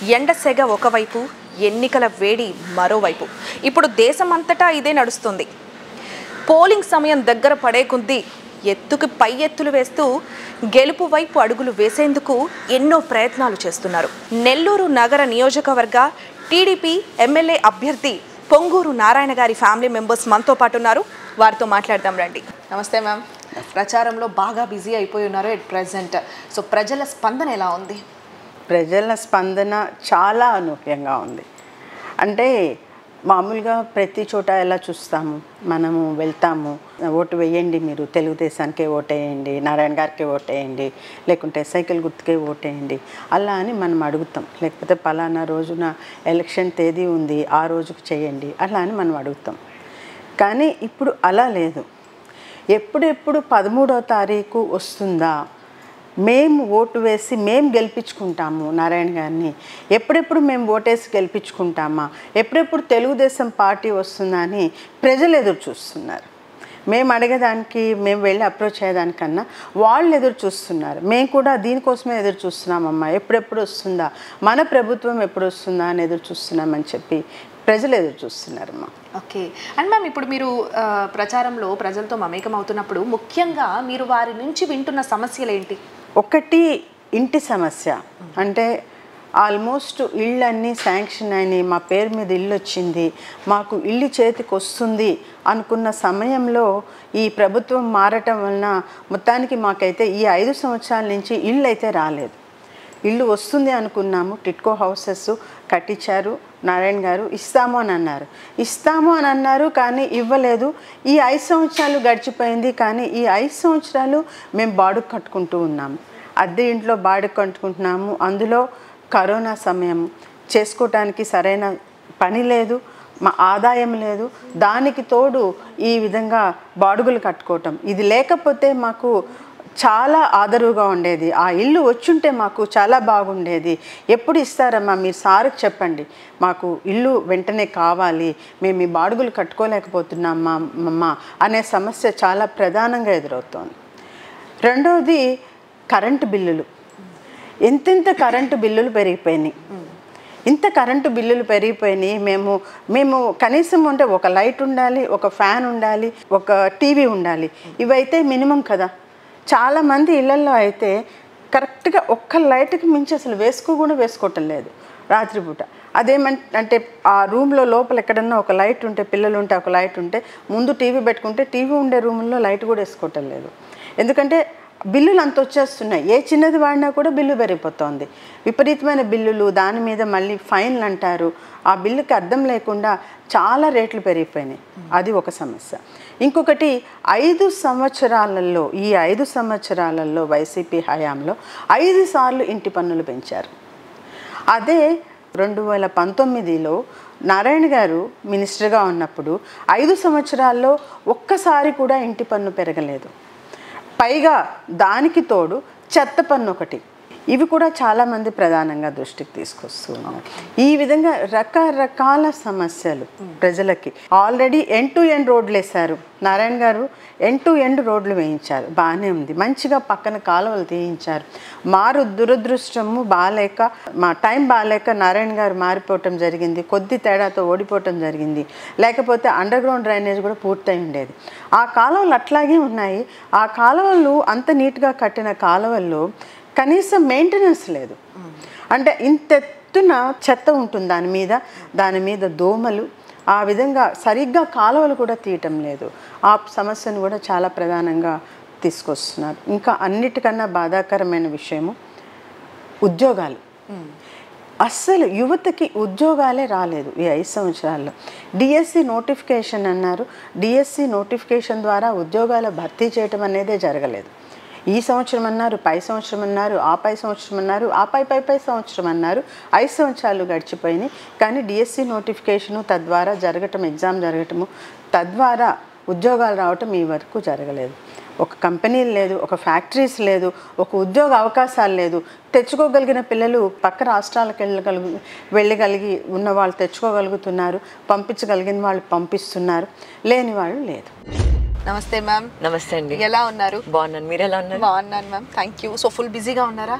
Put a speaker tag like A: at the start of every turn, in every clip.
A: ఎండ సెగ ఒకవైపు ఎన్నికల వేడి మరోవైపు ఇప్పుడు దేశమంతటా ఇదే నడుస్తుంది పోలింగ్ సమయం దగ్గర పడే కొద్దీ ఎత్తుకి పై ఎత్తులు వేస్తూ గెలుపు వైపు అడుగులు వేసేందుకు ఎన్నో ప్రయత్నాలు చేస్తున్నారు నెల్లూరు నగర నియోజకవర్గ టీడీపీ ఎమ్మెల్యే అభ్యర్థి పొంగూరు నారాయణ గారి ఫ్యామిలీ మెంబర్స్ మనతో పాటు ఉన్నారు వారితో మాట్లాడదాం రండి నమస్తే మ్యామ్ ప్రచారంలో బాగా బిజీ అయిపోయి ఉన్నారు ఎట్ ప్రెసెంట్ సో ప్రజల స్పందన ఎలా ఉంది
B: ప్రజల స్పందన చాలా అనూహ్యంగా ఉంది అంటే మామూలుగా ప్రతి చోట ఎలా చూస్తాము మనము వెళ్తాము ఓటు వేయండి మీరు తెలుగుదేశానికే ఓటేయండి నారాయణ గారికి ఓటేయండి లేకుంటే సైకిల్ గుర్తుకే ఓటేయండి అలా అని మనం అడుగుతాం లేకపోతే పలానా రోజున ఎలక్షన్ తేదీ ఉంది ఆ రోజుకు చేయండి అలా అని మనం అడుగుతాం కానీ ఇప్పుడు అలా లేదు ఎప్పుడెప్పుడు పదమూడో తారీఖు వస్తుందా మేము ఓటు వేసి మేము గెలిపించుకుంటాము నారాయణ గారిని ఎప్పుడెప్పుడు మేము ఓటేసి గెలిపించుకుంటామా ఎప్పుడెప్పుడు తెలుగుదేశం పార్టీ వస్తుందా అని ప్రజలు ఎదురు చూస్తున్నారు మేము అడిగేదానికి మేము వెళ్ళి అప్రోచ్ అయ్యేదానికన్నా వాళ్ళు ఎదురు చూస్తున్నారు మేము కూడా దీనికోసమే ఎదురు చూస్తున్నామమ్మా ఎప్పుడెప్పుడు వస్తుందా మన ప్రభుత్వం ఎప్పుడు వస్తుందా అని ఎదురు చూస్తున్నామని చెప్పి ప్రజలు ఎదురు చూస్తున్నారమ్మా
A: ఓకే అండ్ మ్యామ్ ఇప్పుడు మీరు ఆ, ప్రచారంలో ప్రజలతో మమేకం అవుతున్నప్పుడు ముఖ్యంగా మీరు వారి నుంచి వింటున్న సమస్యలు ఏంటి
B: ఒకటి ఇంటి సమస్య అంటే ఆల్మోస్ట్ ఇళ్ళన్నీ శాంక్షన్ అయినాయి మా పేరు మీద ఇల్లు వచ్చింది మాకు ఇల్లు చేతికి వస్తుంది అనుకున్న సమయంలో ఈ ప్రభుత్వం మారటం వలన మొత్తానికి మాకైతే ఈ ఐదు సంవత్సరాల నుంచి ఇల్లు అయితే రాలేదు ఇల్లు వస్తుంది అనుకున్నాము టిట్కో హౌసెస్ కట్టించారు నారాయణ గారు ఇస్తాము అని అన్నారు ఇస్తాము అని అన్నారు కానీ ఇవ్వలేదు ఈ ఐదు సంవత్సరాలు గడిచిపోయింది కానీ ఈ ఐదు సంవత్సరాలు మేము బాడుగు కట్టుకుంటూ ఉన్నాము అద్దె ఇంట్లో బాడుగు కట్టుకుంటున్నాము అందులో కరోనా సమయం చేసుకోవటానికి సరైన పని లేదు మా ఆదాయం లేదు దానికి తోడు ఈ విధంగా బాడుగులు కట్టుకోవటం ఇది లేకపోతే మాకు చాలా ఆదరువుగా ఉండేది ఆ ఇల్లు వచ్చుంటే మాకు చాలా బాగుండేది ఎప్పుడు ఇస్తారమ్మా మీరు సార్కి చెప్పండి మాకు ఇల్లు వెంటనే కావాలి మేము ఈ బాడుగులు కట్టుకోలేకపోతున్నామా అమ్మ అనే సమస్య చాలా ప్రధానంగా ఎదురవుతోంది రెండవది కరెంటు బిల్లులు ఎంతెంత కరెంటు బిల్లులు పెరిగిపోయినాయి ఇంత కరెంటు బిల్లులు పెరిగిపోయినాయి మేము మేము కనీసం అంటే ఒక లైట్ ఉండాలి ఒక ఫ్యాన్ ఉండాలి ఒక టీవీ ఉండాలి ఇవైతే మినిమం కదా చాలామంది ఇళ్లలో అయితే కరెక్ట్గా ఒక్క లైట్కి మించి అసలు వేసుకో కూడా వేసుకోవటం లేదు రాత్రిపూట అదేమంటే అంటే ఆ రూమ్లో లోపల ఎక్కడన్నా ఒక లైట్ ఉంటే పిల్లలు ఉంటే ఒక లైట్ ఉంటే ముందు టీవీ పెట్టుకుంటే టీవీ ఉండే రూముల్లో లైట్ కూడా వేసుకోవటం లేదు ఎందుకంటే బిల్లులు అంత వచ్చేస్తున్నాయి ఏ చిన్నది వాడినా కూడా బిల్లు పెరిగిపోతుంది విపరీతమైన బిల్లులు దాని మీద మళ్ళీ ఫైన్లు అంటారు ఆ బిల్లుకి అర్థం లేకుండా చాలా రేట్లు పెరిగిపోయినాయి అది ఒక సమస్య ఇంకొకటి ఐదు సంవత్సరాలలో ఈ ఐదు సంవత్సరాలలో వైసీపీ హయాంలో ఐదు సార్లు ఇంటి పన్నులు పెంచారు అదే రెండు వేల పంతొమ్మిదిలో నారాయణ గారు మినిస్టర్గా ఉన్నప్పుడు ఐదు సంవత్సరాల్లో ఒక్కసారి కూడా ఇంటి పన్ను పెరగలేదు పైగా దానికి తోడు చెత్త పన్ను ఒకటి ఇవి కూడా చాలామంది ప్రధానంగా దృష్టికి తీసుకొస్తున్నారు ఈ విధంగా రకరకాల సమస్యలు ప్రజలకి ఆల్రెడీ ఎండ్ టు ఎండ్ రోడ్లు వేశారు నారాయణ గారు ఎండ్ టు ఎండ్ రోడ్లు వేయించారు బాగానే ఉంది మంచిగా పక్కన కాలువలు తీయించారు మారు దురదృష్టము బాగాలేక మా టైం బాగాలేక నారాయణ గారు మారిపోవటం జరిగింది కొద్ది తేడాతో ఓడిపోవటం జరిగింది లేకపోతే అండర్ గ్రౌండ్ డ్రైనేజ్ కూడా పూర్తయి ఉండేది ఆ కాలువలు అట్లాగే ఉన్నాయి ఆ కాలువలు అంత నీట్గా కట్టిన కాలువల్లో కనీసం మెయింటెనెన్స్ లేదు అంటే ఇంత ఎత్తున చెత్త ఉంటుంది దాని మీద దాని మీద దోమలు ఆ విధంగా సరిగ్గా కాలువలు కూడా తీయటం లేదు ఆ సమస్యను కూడా చాలా ప్రధానంగా తీసుకొస్తున్నారు ఇంకా అన్నిటికన్నా బాధాకరమైన విషయము ఉద్యోగాలు అస్సలు యువతకి ఉద్యోగాలే రాలేదు ఈ ఐదు సంవత్సరాల్లో డిఎస్సి నోటిఫికేషన్ అన్నారు డిఎస్సి నోటిఫికేషన్ ద్వారా ఉద్యోగాల భర్తీ చేయటం అనేదే జరగలేదు ఈ సంవత్సరం అన్నారు పై సంవత్సరం అన్నారు ఆ పై సంవత్సరం అన్నారు ఆ పై పై పై సంవత్సరం అన్నారు ఐదు సంవత్సరాలు గడిచిపోయినాయి కానీ డిఎస్సి నోటిఫికేషను తద్వారా జరగటం ఎగ్జామ్ జరగటము తద్వారా ఉద్యోగాలు రావటం ఈ వరకు జరగలేదు ఒక కంపెనీలు లేదు ఒక ఫ్యాక్టరీస్ లేదు ఒక ఉద్యోగ అవకాశాలు లేదు తెచ్చుకోగలిగిన పిల్లలు పక్క రాష్ట్రాలకు వెళ్ళగలుగు వెళ్ళగలిగి ఉన్న వాళ్ళు తెచ్చుకోగలుగుతున్నారు పంపించగలిగిన వాళ్ళు పంపిస్తున్నారు లేని వాళ్ళు లేదు
A: నమస్తే మ్యామ్
C: నమస్తే అండి
A: ఎలా ఉన్నారు
C: బాగున్నాను మీరు ఎలా ఉన్నారు
A: బాగున్నాను ma'am thank you so full బిజీగా ఉన్నారా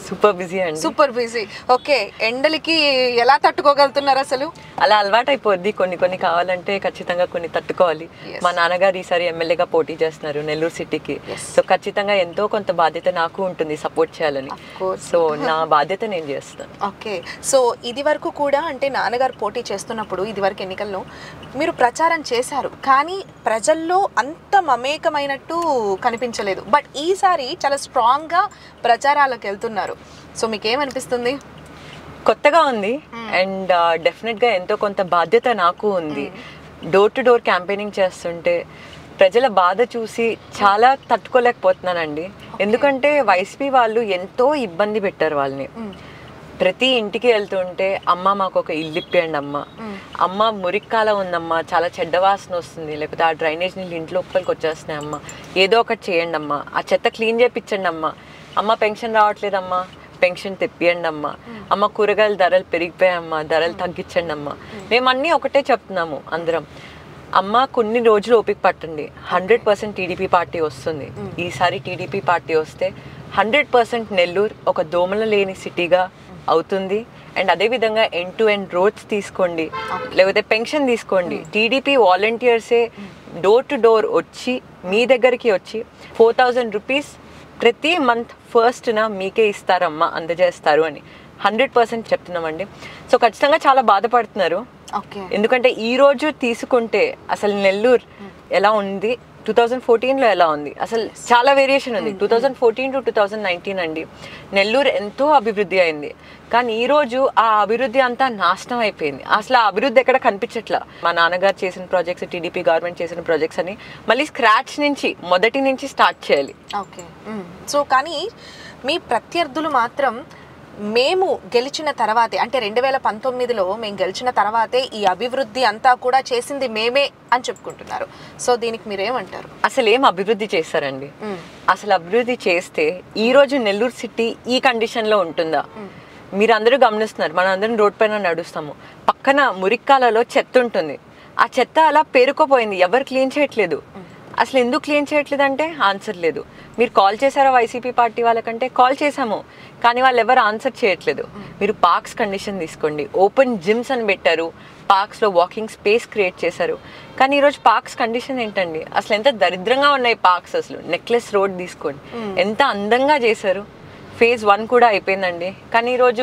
C: సూపర్ బిజీ అండి
A: సూపర్ బిజీ ఓకే ఎండలకి ఎలా తట్టుకోగలుగుతున్నారు అసలు
C: అలా అలవాటు అయిపోద్ది కొన్ని కొన్ని కావాలంటే ఖచ్చితంగా కొన్ని తట్టుకోవాలి
A: Yes.
C: మా నాన్నగారు ఈసారి ఎమ్మెల్యేగా పోటీ చేస్తున్నారు నెల్లూరు సిటీకి సో ఖచ్చితంగా ఎంతో కొంత బాధ్యత నాకు ఉంటుంది సపోర్ట్ చేయాలని
A: course.
C: సో నా బాధ్యత నేను చేస్తాను
A: ఓకే సో ఇది వరకు కూడా అంటే నాన్నగారు పోటీ చేస్తున్నప్పుడు ఇది వరకు ఎన్నికల్లో మీరు ప్రచారం చేశారు కానీ ప్రజల్లో అంత మమేకమైనట్టు కనిపించలేదు బట్ ఈసారి చాలా స్ట్రాంగ్గా ప్రచారాలకు వెళ్తున్నారు సో మీకేమనిపిస్తుంది
C: కొత్తగా ఉంది అండ్ డెఫినెట్గా ఎంతో కొంత బాధ్యత నాకు ఉంది డోర్ టు డోర్ క్యాంపెయినింగ్ చేస్తుంటే ప్రజల బాధ చూసి చాలా తట్టుకోలేకపోతున్నానండి ఎందుకంటే వైసీపీ వాళ్ళు ఎంతో ఇబ్బంది పెట్టారు వాళ్ళని ప్రతి ఇంటికి వెళ్తుంటే అమ్మ మాకు ఒక ఇల్లు ఇప్పియండి అమ్మ అమ్మ మురిక్కాల ఉందమ్మా చాలా చెడ్డ వాసన వస్తుంది లేకపోతే ఆ డ్రైనేజ్ నీళ్ళు ఇంట్లో లోపలికి వచ్చేస్తున్నాయి అమ్మ ఏదో ఒకటి చేయండి అమ్మా ఆ చెత్త క్లీన్ చేయించండి అమ్మ అమ్మ పెన్షన్ రావట్లేదమ్మా పెన్షన్ తెప్పియండి అమ్మా అమ్మ కూరగాయల ధరలు పెరిగిపోయాయమ్మా ధరలు తగ్గించండి అమ్మా మేము అన్నీ ఒకటే చెప్తున్నాము అందరం అమ్మ కొన్ని రోజులు ఓపిక పట్టండి హండ్రెడ్ పర్సెంట్ టీడీపీ పార్టీ వస్తుంది ఈసారి టీడీపీ పార్టీ వస్తే హండ్రెడ్ పర్సెంట్ నెల్లూరు ఒక దోమల లేని సిటీగా అవుతుంది అండ్ అదేవిధంగా ఎండ్ టు ఎండ్ రోడ్స్ తీసుకోండి లేకపోతే పెన్షన్ తీసుకోండి టీడీపీ వాలంటీర్సే డోర్ టు డోర్ వచ్చి మీ దగ్గరికి వచ్చి ఫోర్ థౌజండ్ రూపీస్ ప్రతి మంత్ ఫస్ట్న మీకే ఇస్తారమ్మా అందజేస్తారు అని హండ్రెడ్ పర్సెంట్ చెప్తున్నామండి సో ఖచ్చితంగా చాలా బాధపడుతున్నారు
A: ఓకే
C: ఎందుకంటే ఈ రోజు తీసుకుంటే అసలు నెల్లూరు ఎలా ఉంది టూ థౌజండ్ ఫోర్టీన్లో ఎలా ఉంది అసలు చాలా వేరియేషన్ ఉంది two thousand fourteen to two thousand nineteen అండి నెల్లూరు ఎంతో అభివృద్ధి అయింది కానీ ఈ రోజు ఆ అభివృద్ధి అంతా నాశనం అయిపోయింది అసలు ఆ అభివృద్ధి ఎక్కడ కనిపించట్లా మా నాన్నగారు చేసిన ప్రాజెక్ట్స్ టీడీపీ గవర్నమెంట్ చేసిన ప్రాజెక్ట్స్ అని మళ్ళీ స్క్రాచ్ నుంచి మొదటి నుంచి స్టార్ట్ చేయాలి
A: ఓకే సో కానీ మీ ప్రత్యర్థులు మాత్రం మేము గెలిచిన తర్వాతే అంటే రెండు వేల పంతొమ్మిదిలో మేము గెలిచిన తర్వాతే ఈ అభివృద్ధి అంతా కూడా చేసింది మేమే అని చెప్పుకుంటున్నారు సో దీనికి మీరేమంటారు
C: అసలు ఏం అభివృద్ధి చేశారండి అసలు అభివృద్ధి చేస్తే ఈ రోజు నెల్లూరు సిటీ ఈ కండిషన్ లో ఉంటుందా మీరు అందరూ గమనిస్తున్నారు మనం అందరం రోడ్ పైన నడుస్తాము పక్కన మురిక్కాలలో చెత్త ఉంటుంది ఆ చెత్త అలా పేరుకోపోయింది ఎవరు క్లీన్ చేయట్లేదు అసలు ఎందుకు క్లీన్ చేయట్లేదు అంటే ఆన్సర్ లేదు మీరు కాల్ చేశారా వైసీపీ పార్టీ వాళ్ళకంటే కాల్ చేశాము కానీ వాళ్ళు ఎవరు ఆన్సర్ చేయట్లేదు మీరు పార్క్స్ కండిషన్ తీసుకోండి ఓపెన్ జిమ్స్ అని పెట్టారు పార్క్స్లో వాకింగ్ స్పేస్ క్రియేట్ చేశారు కానీ ఈరోజు పార్క్స్ కండిషన్ ఏంటండి అసలు ఎంత దరిద్రంగా ఉన్నాయి పార్క్స్ అసలు నెక్లెస్ రోడ్ తీసుకోండి ఎంత అందంగా చేశారు ఫేజ్ వన్ కూడా అయిపోయిందండి కానీ ఈరోజు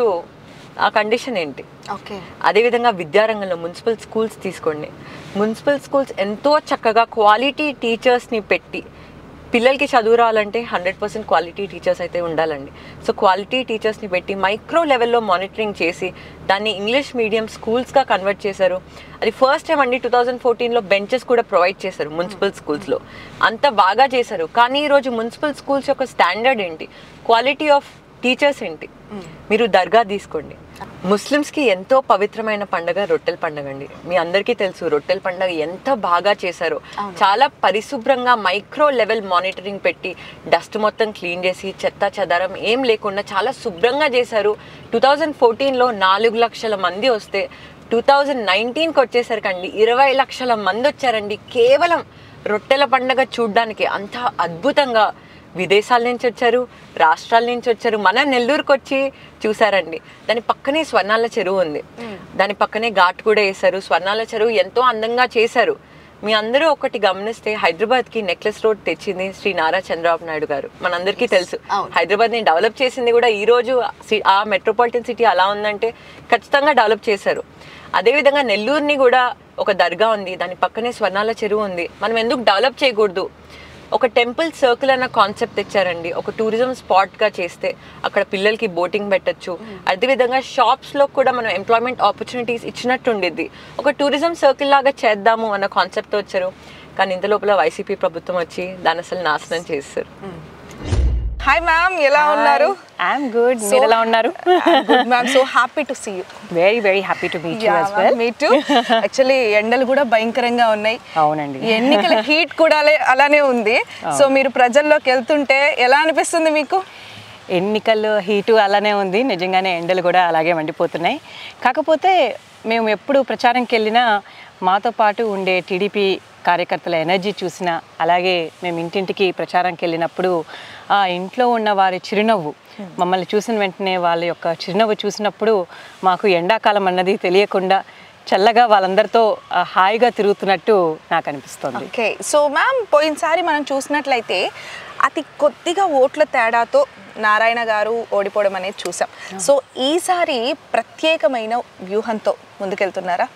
C: ఆ కండిషన్ ఏంటి
A: ఓకే
C: అదేవిధంగా విద్యారంగంలో మున్సిపల్ స్కూల్స్ తీసుకోండి మున్సిపల్ స్కూల్స్ ఎంతో చక్కగా క్వాలిటీ టీచర్స్ని పెట్టి పిల్లలకి చదువు రావాలంటే హండ్రెడ్ పర్సెంట్ క్వాలిటీ టీచర్స్ అయితే ఉండాలండి సో క్వాలిటీ టీచర్స్ని పెట్టి మైక్రో లెవెల్లో మానిటరింగ్ చేసి దాన్ని ఇంగ్లీష్ మీడియం స్కూల్స్గా కన్వర్ట్ చేశారు అది ఫస్ట్ టైం అండి టూ థౌజండ్ ఫోర్టీన్లో బెంచెస్ కూడా ప్రొవైడ్ చేశారు మున్సిపల్ స్కూల్స్లో అంత బాగా చేశారు కానీ ఈరోజు మున్సిపల్ స్కూల్స్ యొక్క స్టాండర్డ్ ఏంటి క్వాలిటీ ఆఫ్ టీచర్స్ ఏంటి మీరు దర్గా తీసుకోండి ముస్లిమ్స్కి ఎంతో పవిత్రమైన పండగ రొట్టెల పండగ అండి మీ అందరికీ తెలుసు రొట్టెల పండగ ఎంత బాగా చేశారో చాలా పరిశుభ్రంగా మైక్రో లెవెల్ మానిటరింగ్ పెట్టి డస్ట్ మొత్తం క్లీన్ చేసి చెత్త చెదారం ఏం లేకుండా చాలా శుభ్రంగా చేశారు టూ థౌజండ్ ఫోర్టీన్లో నాలుగు లక్షల మంది వస్తే టూ థౌజండ్ నైన్టీన్కి వచ్చేసరికండి ఇరవై లక్షల మంది వచ్చారండి కేవలం రొట్టెల పండగ చూడ్డానికి అంత అద్భుతంగా విదేశాల నుంచి వచ్చారు రాష్ట్రాల నుంచి వచ్చారు మన నెల్లూరుకి వచ్చి చూసారండి దాని పక్కనే స్వర్ణాల చెరువు ఉంది దాని పక్కనే ఘాట్ కూడా వేశారు స్వర్ణాల చెరువు ఎంతో అందంగా చేశారు మీ అందరూ ఒకటి గమనిస్తే హైదరాబాద్ కి నెక్లెస్ రోడ్ తెచ్చింది శ్రీ నారా చంద్రబాబు నాయుడు గారు మనందరికీ తెలుసు
A: అవును.
C: హైదరాబాద్ ని డెవలప్ చేసింది కూడా ఈ రోజు సి- ఆ మెట్రోపాలిటన్ సిటీ అలా ఉందంటే ఖచ్చితంగా డెవలప్ చేశారు అదేవిధంగా నెల్లూరుని కూడా ఒక దర్గా ఉంది దాని పక్కనే స్వర్ణాల చెరువు ఉంది మనం ఎందుకు డెవలప్ చేయకూడదు ఒక టెంపుల్ సర్కిల్ అన్న కాన్సెప్ట్ తెచ్చారండి ఒక టూరిజం స్పాట్గా చేస్తే అక్కడ పిల్లలకి బోటింగ్ పెట్టచ్చు అదేవిధంగా షాప్స్లో కూడా మనం ఎంప్లాయ్మెంట్ ఆపర్చునిటీస్ ఇచ్చినట్టు ఉండిద్ది ఒక టూరిజం సర్కిల్ లాగా చేద్దాము అన్న కాన్సెప్ట్తో వచ్చారు కానీ ఇంత లోపల వైసీపీ ప్రభుత్వం వచ్చి దాన్ని అసలు నాశనం చేస్తారు
A: హాయ్ మ్యామ్ ఎలా ఉన్నారు
D: ఐఎమ్ గుడ్ మీరు ఎలా ఉన్నారు
A: good ma'am so happy to see you
D: very very happy to meet you as well
A: me too actually ఎండలు కూడా భయంకరంగా ఉన్నాయి
D: అవునండి
A: ఈ ఎన్నికల హీట్ కూడా అలే- అలానే ఉంది సో మీరు ప్రజల్లోకి వెళ్తుంటే ఎలా అనిపిస్తుంది మీకు
D: ఎన్నికలు హీటు అలానే ఉంది నిజంగానే ఎండలు కూడా అలాగే మండిపోతున్నాయి కాకపోతే మేము ఎప్పుడు ప్రచారంకి వెళ్ళినా మాతో పాటు ఉండే టీడీపీ కార్యకర్తల ఎనర్జీ చూసిన అలాగే మేము ఇంటింటికి ప్రచారంకి వెళ్ళినప్పుడు ఆ ఇంట్లో ఉన్న వారి చిరునవ్వు మమ్మల్ని చూసిన వెంటనే వాళ్ళ యొక్క చిరునవ్వు చూసినప్పుడు మాకు ఎండాకాలం అన్నది తెలియకుండా చల్లగా వాళ్ళందరితో ఆ, హాయిగా తిరుగుతున్నట్టు నాకు అనిపిస్తుంది
A: ఓకే సో మ్యామ్ పోయినసారి మనం చూసినట్లయితే అతి కొద్దిగా ఓట్ల తేడాతో నారాయణ గారు ఓడిపోవడం అనేది చూసాం సో ఈసారి ప్రత్యేకమైన వ్యూహంతో ముందుకెళ్తున్నారా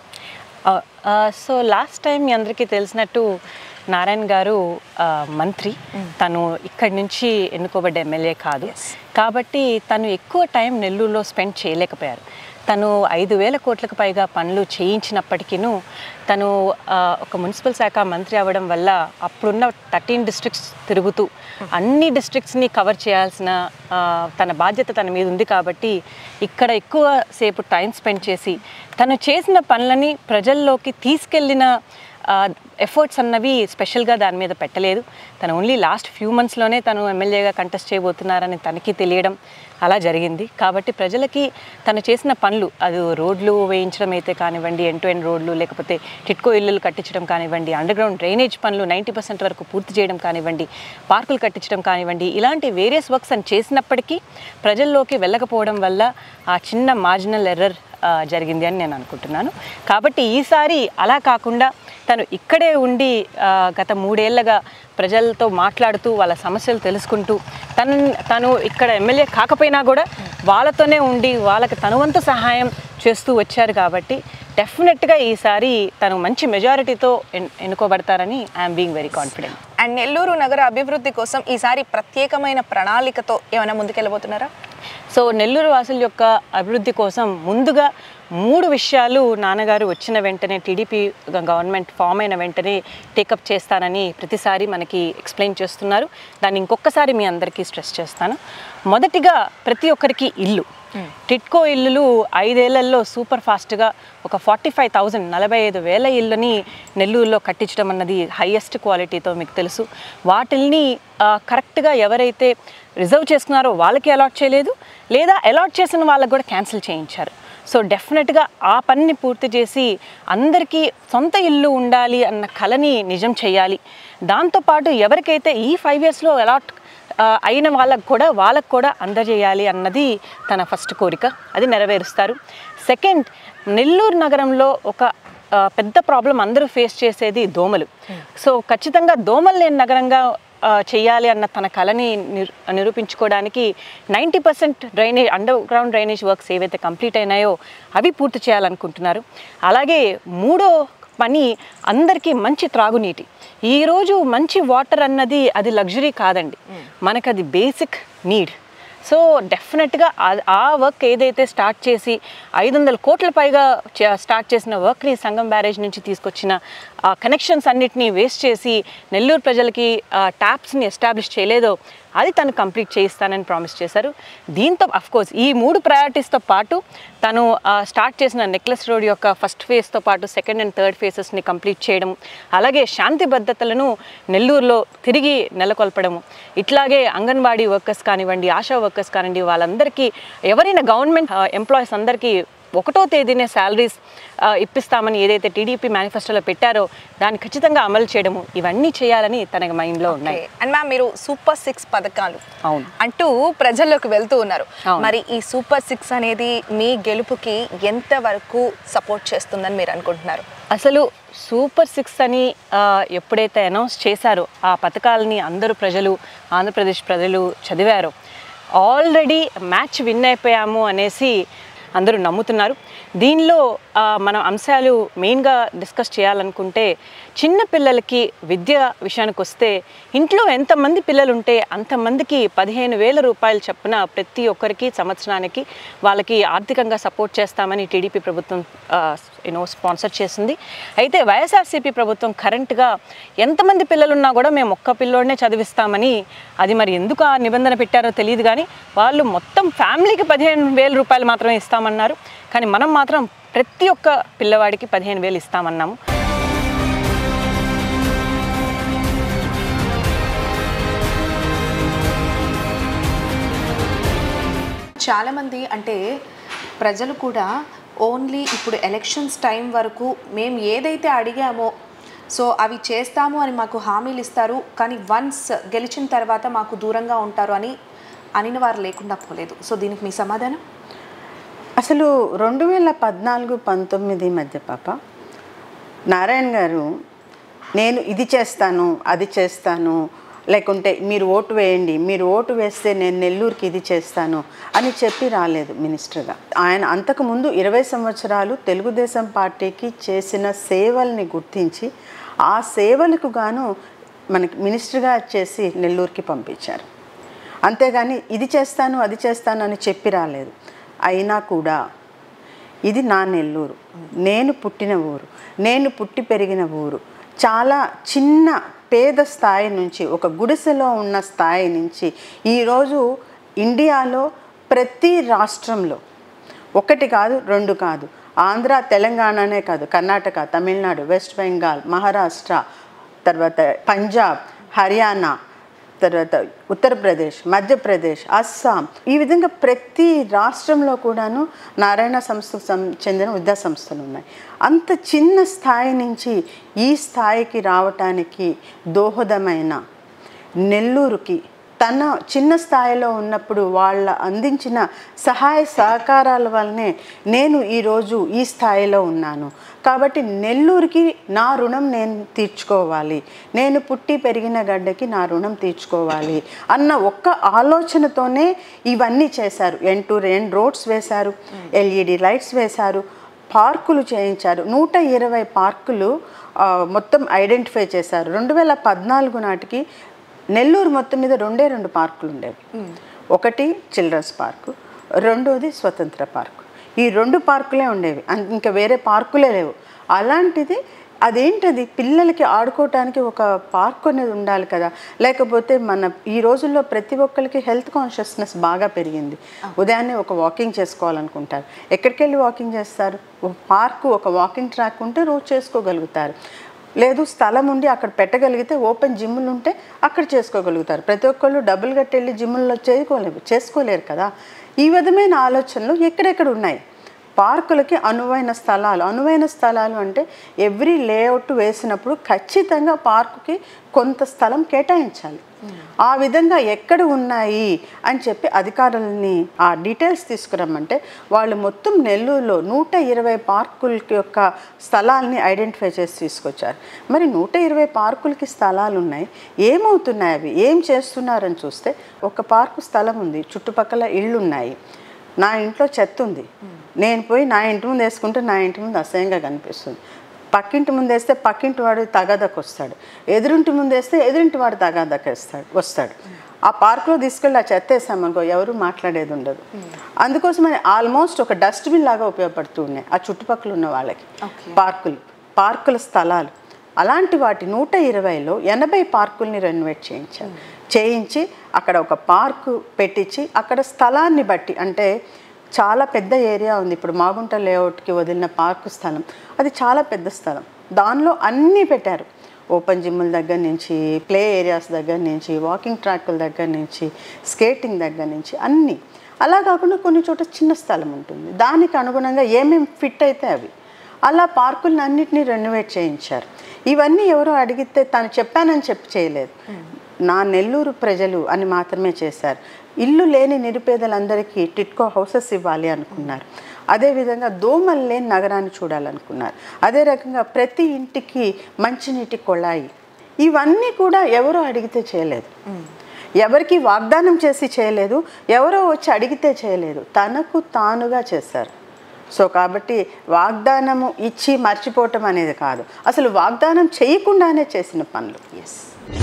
D: సో లాస్ట్ టైం మీ అందరికీ తెలిసినట్టు నారాయణ గారు ఆ, మంత్రి తను ఇక్కడి నుంచి ఎన్నుకోబడ్డ ఎమ్మెల్యే కాదు కాబట్టి తను ఎక్కువ టైం నెల్లూరులో స్పెండ్ చేయలేకపోయారు తను ఐదు వేల కోట్లకు పైగా పనులు చేయించినప్పటికీను తను ఆ, ఒక మున్సిపల్ శాఖ మంత్రి అవ్వడం వల్ల అప్పుడున్న థర్టీన్ డిస్ట్రిక్ట్స్ తిరుగుతూ అన్ని డిస్ట్రిక్ట్స్ని కవర్ చేయాల్సిన ఆ, తన బాధ్యత తన మీద ఉంది కాబట్టి ఇక్కడ ఎక్కువ సేపు టైం స్పెండ్ చేసి తను చేసిన పనులని ప్రజల్లోకి తీసుకెళ్ళిన ఎఫర్ట్స్ అన్నవి స్పెషల్గా దాని మీద పెట్టలేదు తను ఓన్లీ లాస్ట్ ఫ్యూ మంత్స్లోనే తను ఎమ్మెల్యేగా కంటెస్ట్ చేయబోతున్నారని తనకి తెలియడం అలా జరిగింది కాబట్టి ప్రజలకి తను చేసిన పనులు అది రోడ్లు వేయించడం అయితే కానివ్వండి ఎండ్ టు ఎండ్ రోడ్లు లేకపోతే టిట్కో ఇల్లులు కట్టించడం కానివ్వండి అండర్ గ్రౌండ్ డ్రైనేజ్ పనులు నైంటీ పర్సెంట్ వరకు పూర్తి చేయడం కానివ్వండి పార్కులు కట్టించడం కానివ్వండి ఇలాంటి వేరియస్ వర్క్స్ అని చేసినప్పటికీ ప్రజల్లోకి వెళ్ళకపోవడం వల్ల ఆ చిన్న మార్జినల్ ఎర్రర్ జరిగింది అని నేను అనుకుంటున్నాను కాబట్టి ఈసారి అలా కాకుండా తను ఇక్కడే ఉండి ఆ, గత మూడేళ్లగా ప్రజలతో మాట్లాడుతూ వాళ్ళ సమస్యలు తెలుసుకుంటూ తను తను ఇక్కడ ఎమ్మెల్యే కాకపోయినా కూడా వాళ్ళతోనే ఉండి వాళ్ళకి తను వంతు సహాయం చేస్తూ వచ్చారు కాబట్టి డెఫినెట్గా ఈసారి తను మంచి మెజారిటీతో ఎన్- ఎన్నుకోబడతారని I'm being very confident
A: and Nellore నగర అభివృద్ధి కోసం ఈసారి ప్రత్యేకమైన ప్రణాళికతో ఏమైనా ముందుకెళ్ళబోతున్నారా
D: సో నెల్లూరు వాసుల యొక్క అభివృద్ధి కోసం ముందుగా మూడు విషయాలు నాన్నగారు వచ్చిన వెంటనే టీడీపీ గవర్నమెంట్ ఫామ్ అయిన వెంటనే టేకప్ చేస్తానని ప్రతిసారి మనకి ఎక్స్ప్లెయిన్ చేస్తున్నారు దాన్ని ఇంకొకసారి మీ అందరికీ స్ట్రెస్ చేస్తాను మొదటిగా ప్రతి ఒక్కరికి ఇల్లు టిట్కో ఇల్లులు ఐదేళ్లలో సూపర్ ఫాస్ట్గా ఒక ఫార్టీ ఫైవ్ థౌజండ్ నలభై ఐదు వేల ఇళ్ళని నెల్లూరులో కట్టించడం అన్నది హైయెస్ట్ క్వాలిటీతో మీకు తెలుసు వాటిల్ని ఆ, కరెక్ట్గా ఎవరైతే రిజర్వ్ చేసుకున్నారో వాళ్ళకి అలాట్ చేయలేదు లేదా అలాట్ చేసిన వాళ్ళకి కూడా క్యాన్సిల్ చేయించారు సో డెఫినెట్గా ఆ పనిని పూర్తి చేసి అందరికీ సొంత ఇల్లు ఉండాలి అన్న కళని నిజం చేయాలి దాంతోపాటు ఎవరికైతే ఈ ఫైవ్ ఇయర్స్లో అలాట్ ఆ, అయిన వాళ్ళకు కూడా వాళ్ళకు కూడా అందజేయాలి అన్నది తన ఫస్ట్ కోరిక అది నెరవేరుస్తారు సెకండ్ నెల్లూరు నగరంలో ఒక ఆ, పెద్ద ప్రాబ్లం అందరూ ఫేస్ చేసేది దోమలు సో ఖచ్చితంగా దోమలు లేని నగరంగా ఆ, చేయాలి అన్న తన కళని నిర్ నిరూపించుకోవడానికి ninety percent drainage underground drainage works ఏవైతే కంప్లీట్ అయినాయో అవి పూర్తి చేయాలనుకుంటున్నారు అలాగే మూడో పని అందరికీ మంచి త్రాగునీటి ఈరోజు మంచి వాటర్ అన్నది అది లగ్జరీ కాదండి మనకు అది బేసిక్ నీడ్ సో డెఫినెట్గా ఆ- ఆ వర్క్ ఏదైతే స్టార్ట్ చేసి ఐదు వందల కోట్ల పైగా చే- స్టార్ట్ చేసిన వర్క్ని సంగం బ్యారేజ్ నుంచి తీసుకొచ్చిన ఆ కనెక్షన్స్ అన్నిటినీ వేస్ట్ చేసి నెల్లూరు ప్రజలకి ఆ ట్యాప్స్ని ఎస్టాబ్లిష్ చేయలేదో అది తను కంప్లీట్ చేయిస్తానని ప్రామిస్ చేశారు దీంతో కోర్స్ ఈ మూడు ప్రయారిటీస్తో పాటు తను ఆ, స్టార్ట్ చేసిన నెక్లెస్ రోడ్ యొక్క ఫస్ట్ ఫేజ్తో పాటు సెకండ్ అండ్ థర్డ్ ఫేసెస్ని కంప్లీట్ చేయడం అలాగే శాంతి భద్రతలను నెల్లూరులో తిరిగి నెలకొల్పడము ఇట్లాగే అంగన్వాడీ వర్కర్స్ కానివ్వండి ఆశా వర్కర్స్ కానివ్వండి వాళ్ళందరికీ ఎవరైనా గవర్నమెంట్ ఎంప్లాయీస్ అందరికీ ఒకటో తేదీనే శాలరీస్ ఇప్పిస్తామని ఏదైతే టీడీపీ మేనిఫెస్టోలో పెట్టారో దాన్ని ఖచ్చితంగా అమలు చేయడము ఇవన్నీ చేయాలని తన మైండ్లో ఉన్నాయి
A: అండ్ మ్యామ్ మీరు సూపర్ సిక్స్ పథకాలు
D: అవును.
A: అంటూ ప్రజల్లోకి వెళ్తూ ఉన్నారు
D: అవును.
A: మరి ఈ సూపర్ సిక్స్ అనేది మీ గెలుపుకి ఎంత వరకు సపోర్ట్ చేస్తుందని మీరు అనుకుంటున్నారు
D: అసలు సూపర్ సిక్స్ అని ఆ, ఎప్పుడైతే అనౌన్స్ చేశారో ఆ పథకాలని అందరూ ప్రజలు ఆంధ్రప్రదేశ్ ప్రజలు చదివారో ఆల్రెడీ మ్యాచ్ విన్ అయిపోయాము అనేసి అందరూ నమ్ముతున్నారు దీనిలో ఆ, మనం అంశాలు మెయిన్గా డిస్కస్ చేయాలనుకుంటే చిన్న పిల్లలకి విద్య విషయానికి వస్తే ఇంట్లో ఎంతమంది పిల్లలు ఉంటే అంతమందికి పదిహేను వేల రూపాయలు చొప్పున ప్రతి ఒక్కరికి సంవత్సరానికి వాళ్ళకి ఆర్థికంగా సపోర్ట్ చేస్తామని టీడీపీ ప్రభుత్వం యూనో స్పాన్సర్ చేసింది అయితే వైఎస్ఆర్సీపీ ప్రభుత్వం కరెంట్గా ఎంతమంది పిల్లలు ఉన్నా కూడా మేము ఒక్క పిల్లోడనే చదివిస్తామని అది మరి ఎందుకు ఆ నిబంధన పెట్టారో తెలియదు కానీ వాళ్ళు మొత్తం ఫ్యామిలీకి పదిహేను వేల రూపాయలు మాత్రమే ఇస్తామన్నారు కానీ మనం మాత్రం ప్రతి ఒక్క పిల్లవాడికి పదిహేను వేలు ఇస్తామన్నాము
A: చాలామంది అంటే ప్రజలు కూడా ఓన్లీ ఇప్పుడు ఎలక్షన్స్ టైం వరకు మేము ఏదైతే అడిగామో సో అవి చేస్తాము అని మాకు హామీలు ఇస్తారు కానీ వన్స్ గెలిచిన తర్వాత మాకు దూరంగా ఉంటారు అని అనిన వారు లేకుండా పోలేదు సో దీనికి మీ సమాధానం
B: అసలు రెండు వేల పద్నాలుగు పంతొమ్మిది మధ్య పాప నారాయణ గారు నేను ఇది చేస్తాను అది చేస్తాను లేకుంటే మీరు ఓటు వేయండి మీరు ఓటు వేస్తే నేను నెల్లూరుకి ఇది చేస్తాను అని చెప్పి రాలేదు మినిస్టర్గా ఆయన అంతకుముందు ఇరవై సంవత్సరాలు తెలుగుదేశం పార్టీకి చేసిన సేవల్ని గుర్తించి ఆ సేవలకు గాను మనకి మినిస్టర్గా చేసి నెల్లూరుకి పంపించారు అంతేగాని ఇది చేస్తాను అది చేస్తాను అని చెప్పి రాలేదు అయినా కూడా ఇది నా నెల్లూరు నేను పుట్టిన ఊరు నేను పుట్టి పెరిగిన ఊరు చాలా చిన్న పేద స్థాయి నుంచి ఒక గుడిసెలో ఉన్న స్థాయి నుంచి ఈరోజు ఇండియాలో ప్రతి రాష్ట్రంలో ఒకటి కాదు రెండు కాదు ఆంధ్ర తెలంగాణనే కాదు కర్ణాటక తమిళనాడు వెస్ట్ బెంగాల్ మహారాష్ట్ర తర్వాత పంజాబ్ హర్యానా తర్వాత ఉత్తరప్రదేశ్ మధ్యప్రదేశ్ అస్సాం ఈ విధంగా ప్రతి రాష్ట్రంలో కూడాను నారాయణ సంస్థకు సం- చెందిన విద్యా సంస్థలు ఉన్నాయి అంత చిన్న స్థాయి నుంచి ఈ స్థాయికి రావటానికి దోహదమైన నెల్లూరుకి తన చిన్న స్థాయిలో ఉన్నప్పుడు వాళ్ళ అందించిన సహాయ సహకారాల వల్లనే నేను ఈరోజు ఈ స్థాయిలో ఉన్నాను కాబట్టి నెల్లూరుకి నా రుణం నేను తీర్చుకోవాలి నేను పుట్టి పెరిగిన గడ్డకి నా రుణం తీర్చుకోవాలి అన్న ఒక్క ఆలోచనతోనే ఇవన్నీ చేశారు ఎన్ టు ఎన్ రోడ్స్ వేశారు ఎల్ఈడి లైట్స్ వేశారు పార్కులు చేయించారు నూట ఇరవై పార్కులు ఆ, మొత్తం ఐడెంటిఫై చేశారు రెండు వేల పద్నాలుగు నాటికి నెల్లూరు మొత్తం మీద రెండే రెండు పార్కులు ఉండేవి ఒకటి చిల్డ్రన్స్ పార్కు రెండోది స్వతంత్ర పార్కు ఈ రెండు పార్కులే ఉండేవి అన్- ఇంకా వేరే పార్కులే లేవు అలాంటిది అదేంటది పిల్లలకి ఆడుకోవటానికి ఒక పార్క్ అనేది ఉండాలి కదా లేకపోతే మన ఈ రోజుల్లో ప్రతి ఒక్కరికి హెల్త్ కాన్షియస్నెస్ బాగా పెరిగింది ఉదయాన్నే ఒక వాకింగ్ చేసుకోవాలనుకుంటారు ఎక్కడికి వెళ్ళి వాకింగ్ చేస్తారు ఒక పార్కు ఒక వాకింగ్ ట్రాక్ ఉంటే రోజు చేసుకోగలుగుతారు లేదు స్థలం ఉండి అక్కడ పెట్టగలిగితే ఓపెన్ జిమ్లు ఉంటే అక్కడ చేసుకోగలుగుతారు ప్రతి ఒక్కళ్ళు డబ్బులు కట్టి వెళ్ళి జిమ్లలో చేసుకోలేరు చేసుకోలేరు కదా ఈ విధమైన ఆలోచనలు ఎక్కడెక్కడ ఉన్నాయి పార్కులకి అనువైన స్థలాలు అనువైన స్థలాలు అంటే ఎవ్రీ లేఅవుట్ వేసినప్పుడు ఖచ్చితంగా పార్కుకి కొంత స్థలం కేటాయించాలి ఆ విధంగా ఎక్కడ ఉన్నాయి అని చెప్పి అధికారులని ఆ డీటెయిల్స్ తీసుకురమ్మంటే వాళ్ళు మొత్తం నెల్లూరులో నూట ఇరవై పార్కుల యొక్క స్థలాల్ని ఐడెంటిఫై చేసి తీసుకొచ్చారు మరి నూట ఇరవై పార్కులకి స్థలాలు ఉన్నాయి ఏమవుతున్నాయి అవి ఏం చేస్తున్నారని చూస్తే ఒక పార్కు స్థలం ఉంది చుట్టుపక్కల ఇళ్ళు ఉన్నాయి నా ఇంట్లో చెత్త ఉంది నేను పోయి నా ఇంటి ముందు వేసుకుంటే నా ఇంటి ముందు అసహ్యంగా కనిపిస్తుంది పక్కింటి ముందు వేస్తే పక్కింటి వాడు తగాదకు వస్తాడు ఎదురింటి ముందు వేస్తే ఎదురింటి వాడు తగాదకు వస్తాడు వస్తాడు ఆ పార్క్లో తీసుకెళ్ళి ఆ చెత్త వేసామనుకో ఎవరు మాట్లాడేది ఉండదు అందుకోసమని ఆల్మోస్ట్ ఒక డస్ట్బిన్ లాగా ఉపయోగపడుతూ ఉన్నాయి ఆ చుట్టుపక్కల ఉన్న వాళ్ళకి పార్కులు పార్కుల స్థలాలు అలాంటి వాటి నూట ఇరవైలో ఎనభై పార్కుల్ని రెనోవేట్ చేయించారు చేయించి అక్కడ ఒక పార్కు పెట్టించి అక్కడ స్థలాన్ని బట్టి అంటే చాలా పెద్ద ఏరియా ఉంది ఇప్పుడు మాగుంట లేఅవుట్కి వదిలిన పార్కు స్థలం అది చాలా పెద్ద స్థలం దానిలో అన్నీ పెట్టారు ఓపెన్ జిమ్ల దగ్గర నుంచి ప్లే ఏరియాస్ దగ్గర నుంచి వాకింగ్ ట్రాక్ల దగ్గర నుంచి స్కేటింగ్ దగ్గర నుంచి అన్నీ అలా కాకుండా కొన్ని చోట చిన్న స్థలం ఉంటుంది దానికి అనుగుణంగా ఏమేమి ఫిట్ అయితే అవి అలా పార్కులను అన్నిటినీ రెనోవేట్ చేయించారు ఇవన్నీ ఎవరో అడిగితే తను చెప్పానని చెప్పి చేయలేదు నా నెల్లూరు ప్రజలు అని మాత్రమే చేశారు ఇల్లు లేని నిరుపేదలందరికీ టిట్కో హౌసెస్ ఇవ్వాలి అనుకున్నారు అదేవిధంగా దోమలు లేని నగరాన్ని చూడాలనుకున్నారు అదే రకంగా ప్రతి ఇంటికి మంచినీటి కొళాయి ఇవన్నీ కూడా ఎవరో అడిగితే చేయలేదు ఎవరికి వాగ్దానం చేసి చేయలేదు ఎవరో వచ్చి అడిగితే చేయలేదు తనకు తానుగా చేశారు సో కాబట్టి వాగ్దానము ఇచ్చి మర్చిపోవటం అనేది కాదు అసలు వాగ్దానం చేయకుండానే చేసిన పనులు
A: ఎస్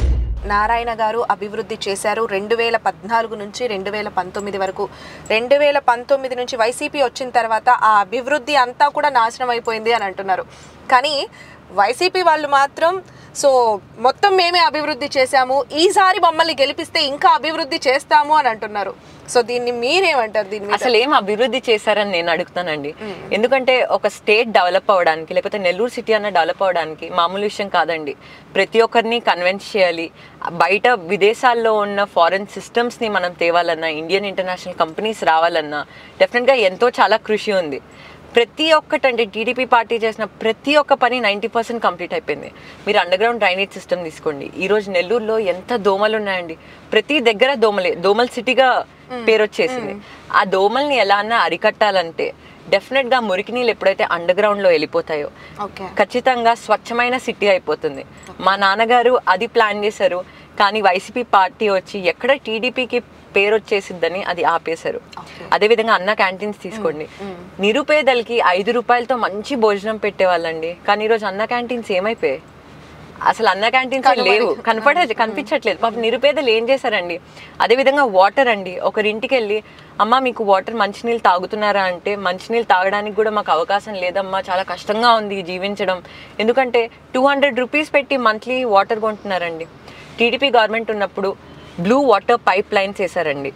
A: నారాయణ గారు అభివృద్ధి చేశారు రెండు వేల పద్నాలుగు నుంచి రెండు వేల పంతొమ్మిది వరకు రెండు వేల పంతొమ్మిది నుంచి వైసీపీ వచ్చిన తర్వాత ఆ అభివృద్ధి అంతా కూడా నాశనం అయిపోయింది అని అంటున్నారు కానీ వైసీపీ వాళ్ళు మాత్రం సో మొత్తం మేమే అభివృద్ధి చేశాము ఈసారి మమ్మల్ని గెలిపిస్తే ఇంకా అభివృద్ధి చేస్తాము అని అంటున్నారు సో దీన్ని మీరేమంటారు దీని మీద
C: అసలు ఏం అభివృద్ధి చేశారని నేను అడుగుతానండి ఎందుకంటే ఒక స్టేట్ డెవలప్ అవ్వడానికి లేకపోతే నెల్లూరు సిటీ అన్న డెవలప్ అవ్వడానికి మామూలు విషయం కాదండి ప్రతి ఒక్కరిని కన్విన్స్ చేయాలి బయట విదేశాల్లో ఉన్న ఫారెన్ సిస్టమ్స్ని మనం తేవాలన్నా ఇండియన్ ఇంటర్నేషనల్ కంపెనీస్ రావాలన్నా డెఫినెట్గా ఎంతో చాలా కృషి ఉంది ప్రతి ఒక్కటంటే టీడీపీ పార్టీ చేసిన ప్రతి ఒక్క పని నైంటీ పర్సెంట్ కంప్లీట్ అయిపోయింది మీరు అండర్ గ్రౌండ్ డ్రైనేజ్ సిస్టమ్ తీసుకోండి ఈ రోజు నెల్లూరులో ఎంత దోమలు ఉన్నాయండి ప్రతి దగ్గర దోమలే దోమల్ సిటీగా పేరు వచ్చేసింది ఆ దోమల్ని ఎలా అన్నా అరికట్టాలంటే డెఫినెట్ గా మురికి నీళ్ళు ఎప్పుడైతే అండర్ గ్రౌండ్ లో వెళ్ళిపోతాయో
A: ఓకే
C: ఖచ్చితంగా స్వచ్ఛమైన సిటీ అయిపోతుంది మా నాన్నగారు అది ప్లాన్ చేశారు కానీ వైసీపీ పార్టీ వచ్చి ఎక్కడ టీడీపీకి పేరు వచ్చేసిద్దని అది ఆపేశారు అదేవిధంగా అన్న క్యాంటీన్స్ తీసుకోండి నిరుపేదలకి ఐదు రూపాయలతో మంచి భోజనం పెట్టేవాళ్ళండి కానీ ఈరోజు అన్న క్యాంటీన్స్ ఏమైపోయాయి అసలు అన్న క్యాంటీన్స్ లేవు కనపడే కనిపించట్లేదు పాపం నిరుపేదలు ఏం చేశారండి అదేవిధంగా వాటర్ అండి ఒకరింటికి వెళ్ళి అమ్మ మీకు వాటర్ మంచినీళ్ళు తాగుతున్నారా అంటే మంచినీళ్ళు తాగడానికి కూడా మాకు అవకాశం లేదమ్మా చాలా కష్టంగా ఉంది జీవించడం ఎందుకంటే టూ హండ్రెడ్ రూపీస్ పెట్టి మంత్లీ వాటర్ కొంటున్నారండి టీడీపీ గవర్నమెంట్ ఉన్నప్పుడు బ్లూ వాటర్ పైప్ లైన్స్ వేశారండి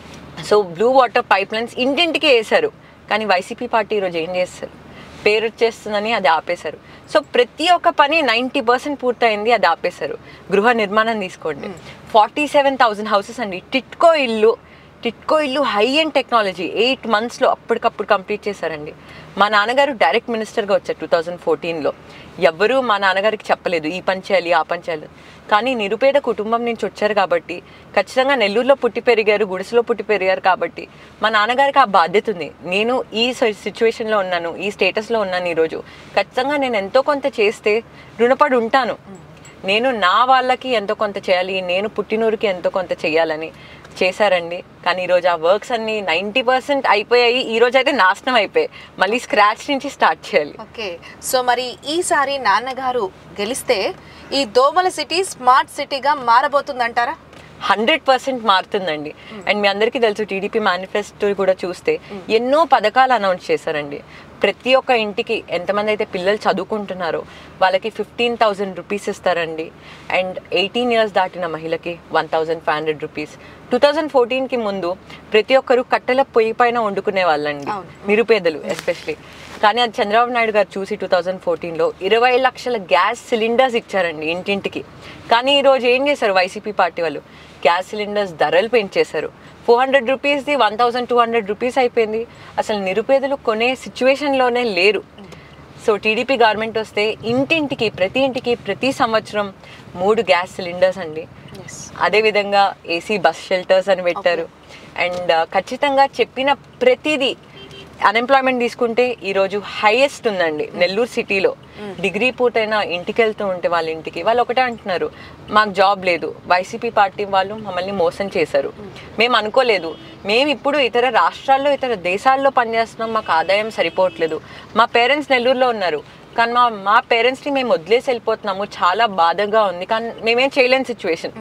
C: so blue water pipelines ఇంటింటికి వేశారు కానీ వైసీపీ పార్టీ ఈరోజు ఏం చేస్తారు పేరు వచ్చేస్తుందని అది ఆపేశారు సో ప్రతి ఒక్క పని నైంటీ పర్సెంట్ పూర్తయింది అది ఆపేశారు గృహ నిర్మాణం తీసుకోండి ఫార్టీ సెవెన్ థౌసండ్ హౌసెస్ అండి టిట్కో ఇల్లు టిట్కో ఇల్లు హై అండ్ టెక్నాలజీ ఎయిట్ మంత్స్లో అప్పటికప్పుడు కంప్లీట్ చేశారండి మా నాన్నగారు డైరెక్ట్ మినిస్టర్గా వచ్చారు టూ థౌజండ్ ఫోర్టీన్లో ఎవ్వరూ మా నాన్నగారికి చెప్పలేదు ఈ పని చేయాలి ఆ పని చేయాలి కానీ నిరుపేద కుటుంబం నుంచి వచ్చారు కాబట్టి ఖచ్చితంగా నెల్లూరులో పుట్టి పెరిగారు గుడిసెలో పుట్టి పెరిగారు కాబట్టి మా నాన్నగారికి ఆ బాధ్యత ఉంది నేను ఈ సిచ్యువేషన్లో ఉన్నాను ఈ స్టేటస్లో ఉన్నాను ఈరోజు ఖచ్చితంగా నేను ఎంతో కొంత చేస్తే రుణపడి ఉంటాను నేను నా వాళ్ళకి ఎంతో కొంత చేయాలి నేను పుట్టినూరుకి ఎంతో కొంత చేయాలని చేశారండి కానీ ఈరోజు ఆ వర్క్స్ అన్ని నైంటీ పర్సెంట్ అయిపోయాయి ఈ రోజు అయితే నాశనం అయిపోయాయి మళ్ళీ స్క్రాచ్ నుంచి స్టార్ట్ చేయాలి
A: ఓకే సో మరి ఈసారి నాన్నగారు గెలిస్తే ఈ దోమల సిటీ స్మార్ట్ సిటీగా మారబోతుందంటారా
C: హండ్రెడ్ పర్సెంట్ మారుతుందండి అండ్ మీ అందరికీ తెలుసు టీడీపీ మేనిఫెస్టో కూడా చూస్తే ఎన్నో పథకాలు అనౌన్స్ చేశారండి ప్రతి ఒక్క ఇంటికి ఎంతమంది అయితే పిల్లలు చదువుకుంటున్నారో వాళ్ళకి ఫిఫ్టీన్ థౌజండ్ రూపీస్ ఇస్తారండి అండ్ ఎయిటీన్ ఇయర్స్ దాటిన మహిళకి one thousand five hundred rupees two thousand ఫోర్టీన్కి ముందు ప్రతి ఒక్కరు కట్టెల పొయ్యి పైన వండుకునే వాళ్ళండి నిరుపేదలు ఎస్పెషలీ కానీ అది చంద్రబాబు నాయుడు గారు చూసి టూ థౌజండ్ ఫోర్టీన్లో ఇరవై లక్షల గ్యాస్ సిలిండర్స్ ఇచ్చారండి ఇంటింటికి కానీ ఈరోజు ఏం చేశారు వైసీపీ పార్టీ వాళ్ళు గ్యాస్ సిలిండర్స్ ధరలు పెంచేశారు ఫోర్ హండ్రెడ్ రూపీస్ది one thousand two hundred rupees అయిపోయింది అసలు నిరుపేదలు కొనే సిచ్యువేషన్లోనే లేరు సో టీడీపీ గవర్నమెంట్ వస్తే ఇంటింటికి ప్రతి ఇంటికి ప్రతి సంవత్సరం మూడు గ్యాస్ సిలిండర్స్ అండి అదేవిధంగా ఏసీ బస్ షెల్టర్స్ అని పెట్టారు అండ్ ఖచ్చితంగా చెప్పిన ప్రతిదీ అన్ఎంప్లాయ్మెంట్ తీసుకుంటే ఈరోజు హైయెస్ట్ ఉందండి నెల్లూరు సిటీలో డిగ్రీ పూర్తయిన ఇంటికి వెళ్తూ ఉంటే వాళ్ళ ఇంటికి వాళ్ళు ఒకటే అంటున్నారు మాకు జాబ్ లేదు వైసీపీ పార్టీ వాళ్ళు మమ్మల్ని మోసం చేశారు మేము అనుకోలేదు మేము ఇప్పుడు ఇతర రాష్ట్రాల్లో ఇతర దేశాల్లో పనిచేస్తున్నాం మాకు ఆదాయం సరిపోవట్లేదు మా పేరెంట్స్ నెల్లూరులో ఉన్నారు కానీ మా మా పేరెంట్స్ని మేము వదిలేసి వెళ్ళిపోతున్నాము చాలా బాధగా ఉంది కానీ మేమేం చేయలేని సిచ్యువేషన్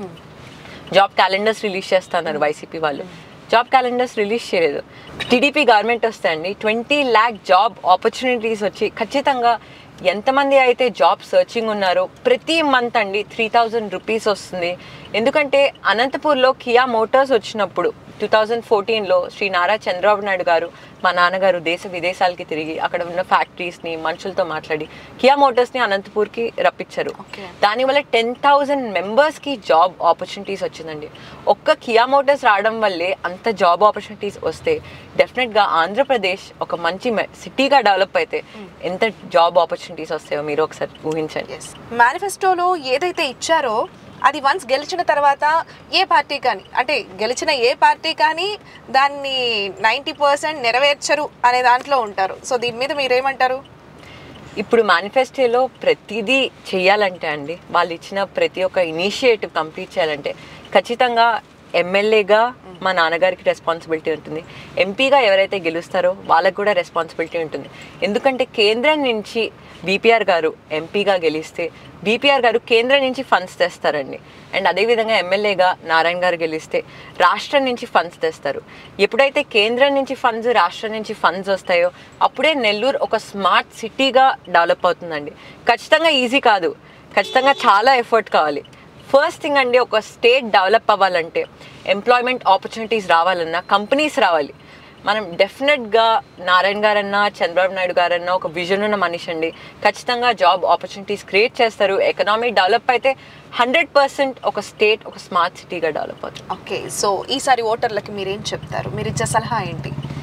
C: జాబ్ క్యాలెండర్స్ రిలీజ్ చేస్తున్నారు వైసీపీ వాళ్ళు జాబ్ క్యాలెండర్స్ రిలీజ్ చేయలేదు టీడీపీ గవర్నమెంట్ వస్తే అండి ట్వంటీ ల్యాక్ జాబ్ ఆపర్చునిటీస్ వచ్చి ఖచ్చితంగా ఎంతమంది అయితే జాబ్ సర్చింగ్ ఉన్నారో ప్రతి మంత్ అండి త్రీ థౌజండ్ రూపీస్ వస్తుంది ఎందుకంటే అనంతపూర్లో కియా మోటార్స్ వచ్చినప్పుడు టూ థౌజండ్ ఫోర్టీన్లో శ్రీ నారా చంద్రబాబు నాయుడు గారు మా నాన్నగారు దేశ విదేశాలకి తిరిగి అక్కడ ఉన్న ఫ్యాక్టరీస్ని మనుషులతో మాట్లాడి కియా మోటార్స్ని అనంతపూర్కి రప్పించారు దానివల్ల టెన్ థౌజండ్ మెంబర్స్కి జాబ్ ఆపర్చునిటీస్ వచ్చిందండి ఒక్క కియా మోటార్స్ రావడం వల్లే అంత జాబ్ ఆపర్చునిటీస్ వస్తే డెఫినెట్గా ఆంధ్రప్రదేశ్ ఒక మంచి సిటీగా డెవలప్ అయితే ఎంత జాబ్ ఆపర్చునిటీస్ వస్తాయో మీరు ఒకసారి ఊహించండి
A: మేనిఫెస్టోలో ఏదైతే ఇచ్చారో అది వన్స్ గెలిచిన తర్వాత ఏ పార్టీ కానీ అంటే గెలిచిన ఏ పార్టీ కానీ దాన్ని నైంటీ పర్సెంట్ నెరవేర్చరు అనే దాంట్లో ఉంటారు సో దీని మీద మీరేమంటారు
C: ఇప్పుడు మేనిఫెస్టోలో ప్రతిదీ చేయాలంటే అండి వాళ్ళు ఇచ్చిన ప్రతి ఒక్క ఇనిషియేటివ్ కంప్లీట్ చేయాలంటే ఖచ్చితంగా ఎమ్మెల్యేగా మా నాన్నగారికి రెస్పాన్సిబిలిటీ ఉంటుంది ఎంపీగా ఎవరైతే గెలుస్తారో వాళ్ళకు కూడా రెస్పాన్సిబిలిటీ ఉంటుంది ఎందుకంటే కేంద్రం నుంచి బీపీఆర్ గారు ఎంపీగా గెలిస్తే బీపీఆర్ గారు కేంద్రం నుంచి ఫండ్స్ తెస్తారండి అండ్ అదేవిధంగా ఎమ్మెల్యేగా నారాయణ గారు గెలిస్తే రాష్ట్రం నుంచి ఫండ్స్ తెస్తారు ఎప్పుడైతే కేంద్రం నుంచి ఫండ్స్ రాష్ట్రం నుంచి ఫండ్స్ వస్తాయో అప్పుడే నెల్లూరు ఒక స్మార్ట్ సిటీగా డెవలప్ అవుతుందండి ఖచ్చితంగా ఈజీ కాదు ఖచ్చితంగా చాలా ఎఫర్ట్ కావాలి ఫస్ట్ థింగ్ అండి ఒక స్టేట్ డెవలప్ అవ్వాలంటే ఎంప్లాయ్మెంట్ ఆపర్చునిటీస్ రావాలన్నా కంపెనీస్ రావాలి మనం డెఫినెట్గా నారాయణ గారన్నా చంద్రబాబు నాయుడు గారన్నా ఒక విజన్ ఉన్న మనిషి అండి ఖచ్చితంగా జాబ్ ఆపర్చునిటీస్ క్రియేట్ చేస్తారు ఎకనామీ డెవలప్ అయితే హండ్రెడ్ పర్సెంట్ ఒక స్టేట్ ఒక స్మార్ట్ సిటీగా డెవలప్ అవుతుంది
A: ఓకే సో ఈసారి ఓటర్లకి మీరేం చెప్తారు మీరు ఇచ్చే సలహా ఏంటి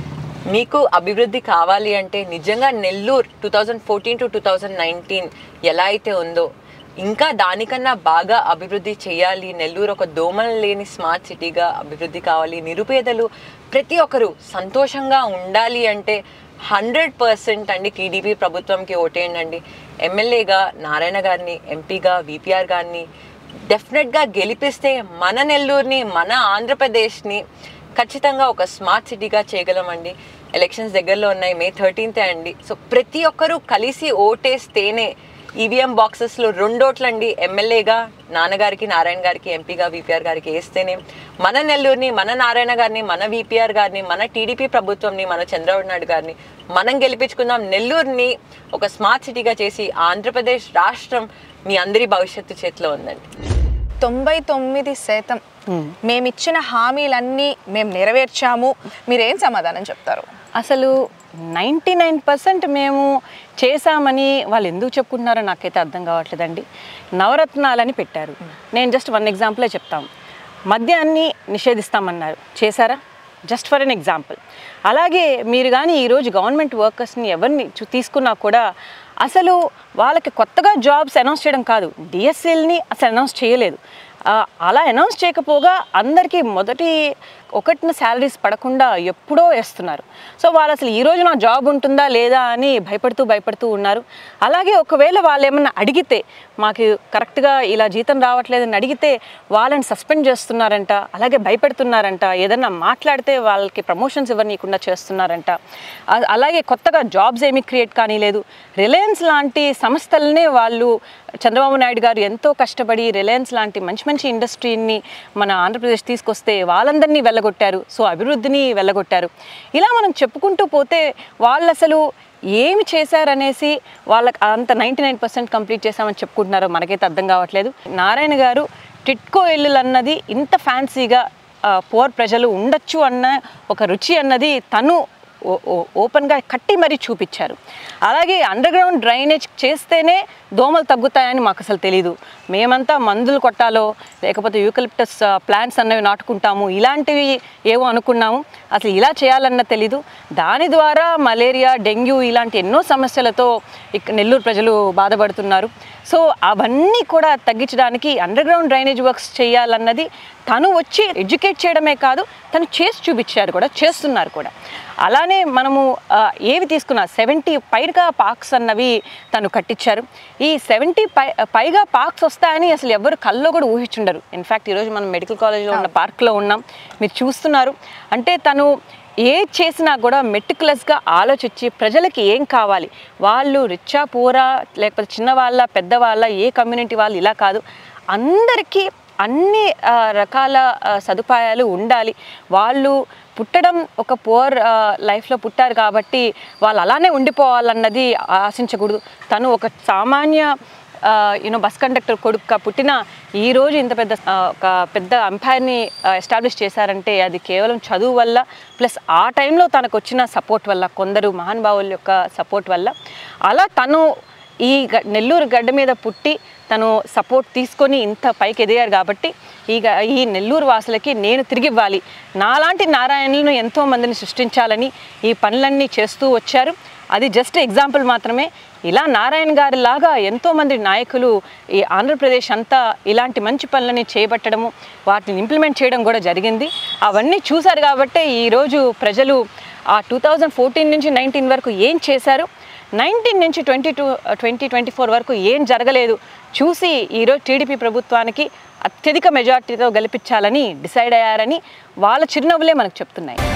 C: మీకు అభివృద్ధి కావాలి అంటే నిజంగా Nellore two thousand fourteen to two thousand nineteen ఎలా అయితే ఉందో ఇంకా దానికన్నా బాగా అభివృద్ధి చేయాలి నెల్లూరు ఒక దోమలు లేని స్మార్ట్ సిటీగా అభివృద్ధి కావాలి నిరుపేదలు ప్రతి ఒక్కరు సంతోషంగా ఉండాలి అంటే హండ్రెడ్ పర్సెంట్ అండి టీడీపీ ప్రభుత్వంకి ఓటేయండి అండి ఎమ్మెల్యేగా నారాయణ గారిని ఎంపీగా విపిఆర్ గారిని డెఫినెట్గా గెలిపిస్తే మన నెల్లూరుని మన ఆంధ్రప్రదేశ్ని ఖచ్చితంగా ఒక స్మార్ట్ సిటీగా చేయగలమండి ఎలక్షన్స్ దగ్గరలో ఉన్నాయి మే థర్టీన్తే అండి సో ప్రతి ఒక్కరూ కలిసి ఓటేస్తేనే ఈవీఎం బాక్సెస్లో రెండోట్లండి ఎమ్మెల్యేగా నాన్నగారికి నారాయణ గారికి ఎంపీగా విపిఆర్ గారికి వేస్తేనే మన నెల్లూరుని మన నారాయణ గారిని మన విపిఆర్ గారిని మన టీడీపీ ప్రభుత్వంని మన చంద్రబాబు నాయుడు గారిని మనం గెలిపించుకుందాం నెల్లూరుని ఒక స్మార్ట్ సిటీగా చేసి ఆంధ్రప్రదేశ్ రాష్ట్రం మీ అందరి భవిష్యత్తు చేతిలో ఉందండి
A: తొంభై తొమ్మిది శాతం మేమిచ్చిన హామీలన్నీ మేము నెరవేర్చాము మీరేం సమాధానం చెప్తారు
D: అసలు నైంటీ నైన్ పర్సెంట్ మేము చేశామని వాళ్ళు ఎందుకు చెప్పుకుంటున్నారో నాకైతే అర్థం కావట్లేదండి నవరత్నాలని పెట్టారు నేను జస్ట్ వన్ ఎగ్జాంపులే చెప్తాం మద్యాన్ని నిషేధిస్తామన్నారు చేశారా జస్ట్ ఫర్ ఎన్ ఎగ్జాంపుల్ అలాగే మీరు కానీ ఈరోజు గవర్నమెంట్ వర్కర్స్ని ఎవరిని చూ- తీసుకున్నా కూడా అసలు వాళ్ళకి కొత్తగా జాబ్స్ అనౌన్స్ చేయడం కాదు డిఎస్ఎల్ని అసలు అనౌన్స్ చేయలేదు ఆ, అలా అనౌన్స్ చేయకపోగా అందరికీ మొదటి ఒకటిన శాలరీస్ పడకుండా ఎప్పుడో వేస్తున్నారు సో వాళ్ళు అసలు ఈ రోజు నా జాబ్ ఉంటుందా లేదా అని భయపడుతూ భయపడుతూ ఉన్నారు అలాగే ఒకవేళ వాళ్ళు ఏమన్నా అడిగితే మాకు కరెక్ట్గా ఇలా జీతం రావట్లేదని అడిగితే వాళ్ళని సస్పెండ్ చేస్తున్నారంట అలాగే భయపెడుతున్నారంట ఏదన్నా మాట్లాడితే వాళ్ళకి ప్రమోషన్స్ ఇవ్వనీయకుండా చేస్తున్నారంట అ- అలాగే కొత్తగా జాబ్స్ ఏమీ క్రియేట్ కానీ లేదు రిలయన్స్ లాంటి సంస్థలనే వాళ్ళు చంద్రబాబు నాయుడు గారు ఎంతో కష్టపడి రిలయన్స్ లాంటి మంచి మంచి ఇండస్ట్రీని మన ఆంధ్రప్రదేశ్ తీసుకొస్తే వాళ్ళందరినీ వెళ్ళగొట్టారు సో అభివృద్ధిని వెళ్ళగొట్టారు ఇలా మనం చెప్పుకుంటూ పోతే వాళ్ళు అసలు ఏమి చేశారనేసి వాళ్ళకి అంత నైంటీ నైన్ పర్సెంట్ కంప్లీట్ చేశామని చెప్పుకుంటున్నారో మనకైతే అర్థం కావట్లేదు నారాయణ గారు టిట్కో ఇల్లులు అన్నది ఇంత ఫ్యాన్సీగా పోర్ ప్రజలు ఉండొచ్చు అన్న ఒక రుచి అన్నది తను ఓ- ఓ- ఓపెన్గా కట్టి మరీ చూపించారు అలాగే అండర్ గ్రౌండ్ డ్రైనేజ్ చేస్తేనే దోమలు తగ్గుతాయని మాకు అసలు తెలీదు మేమంతా మందులు కొట్టాలో లేకపోతే యూకలిప్టస్ ప్లాంట్స్ అన్నవి నాటుకుంటాము ఇలాంటివి ఏవో అనుకున్నాము అసలు ఇలా చేయాలన్న తెలీదు దాని ద్వారా మలేరియా డెంగ్యూ ఇలాంటి ఎన్నో సమస్యలతో ఇక నెల్లూరు ప్రజలు బాధపడుతున్నారు సో అవన్నీ కూడా తగ్గించడానికి అండర్ గ్రౌండ్ డ్రైనేజ్ వర్క్స్ చేయాలన్నది తను వచ్చి ఎడ్యుకేట్ చేయడమే కాదు తను చేసి చూపించారు కూడా చేస్తున్నారు కూడా అలానే మనము ఆ, ఏవి తీసుకున్నా సెవెంటీ పైగా పార్క్స్ అన్నవి తను కట్టించారు ఈ సెవెంటీ పై పైగా పార్క్స్ వస్తాయని అసలు ఎవరు కల్లో కూడా ఊహించుండరు ఇన్ఫ్యాక్ట్ ఈరోజు మనం మెడికల్ కాలేజ్లో ఉన్న పార్క్లో ఉన్నాం మీరు చూస్తున్నారు అంటే తను ఏ చేసినా కూడా మెటికులస్గా ఆలోచించి ప్రజలకి ఏం కావాలి వాళ్ళు రిచ్చా పూరా లేకపోతే చిన్నవాళ్ళ పెద్దవాళ్ళ ఏ కమ్యూనిటీ వాళ్ళు ఇలా కాదు అందరికీ అన్ని ఆ, రకాల ఆ, సదుపాయాలు ఉండాలి వాళ్ళు పుట్టడం ఒక పువర్ లైఫ్లో పుట్టారు కాబట్టి వాళ్ళు అలానే ఉండిపోవాలన్నది ఆశించకూడదు తను ఒక సామాన్య యూనో బస్ కండక్టర్ కొడుకుగా పుట్టిన ఈ రోజు ఇంత పెద్ద ఆ, ఒక పెద్ద అంపైర్ని ఎస్టాబ్లిష్ చేశారంటే అది కేవలం చదువు వల్ల ప్లస్ ఆ టైంలో తనకు వచ్చిన సపోర్ట్ వల్ల కొందరు మహానుభావుల యొక్క సపోర్ట్ వల్ల అలా తను ఈ గ- నెల్లూరు గడ్డ మీద పుట్టి తను సపోర్ట్ తీసుకొని ఇంత పైకి ఎదిగారు కాబట్టి ఈ గ- ఈ నెల్లూరు వాసులకి నేను తిరిగి ఇవ్వాలి నాలాంటి నారాయణులను ఎంతో మందిని సృష్టించాలని ఈ పనులన్నీ చేస్తూ వచ్చారు అది జస్ట్ ఎగ్జాంపుల్ మాత్రమే ఇలా నారాయణ గారి లాగా ఎంతోమంది నాయకులు ఈ ఆంధ్రప్రదేశ్ అంతా ఇలాంటి మంచి పనులని చేపట్టడము వాటిని ఇంప్లిమెంట్ చేయడం కూడా జరిగింది అవన్నీ చూశారు కాబట్టే ఈరోజు ప్రజలు ఆ టూ థౌజండ్ ఫోర్టీన్ నుంచి నైన్టీన్ వరకు ఏం చేశారు నైన్టీన్ నుంచి twenty two twenty twenty four వరకు ఏం జరగలేదు చూసి ఈరోజు టీడీపీ ప్రభుత్వానికి అత్యధిక మెజార్టీతో గెలిపించాలని డిసైడ్ అయ్యారని వాళ్ళ చిరునవ్వులే మనకు చెప్తున్నాయి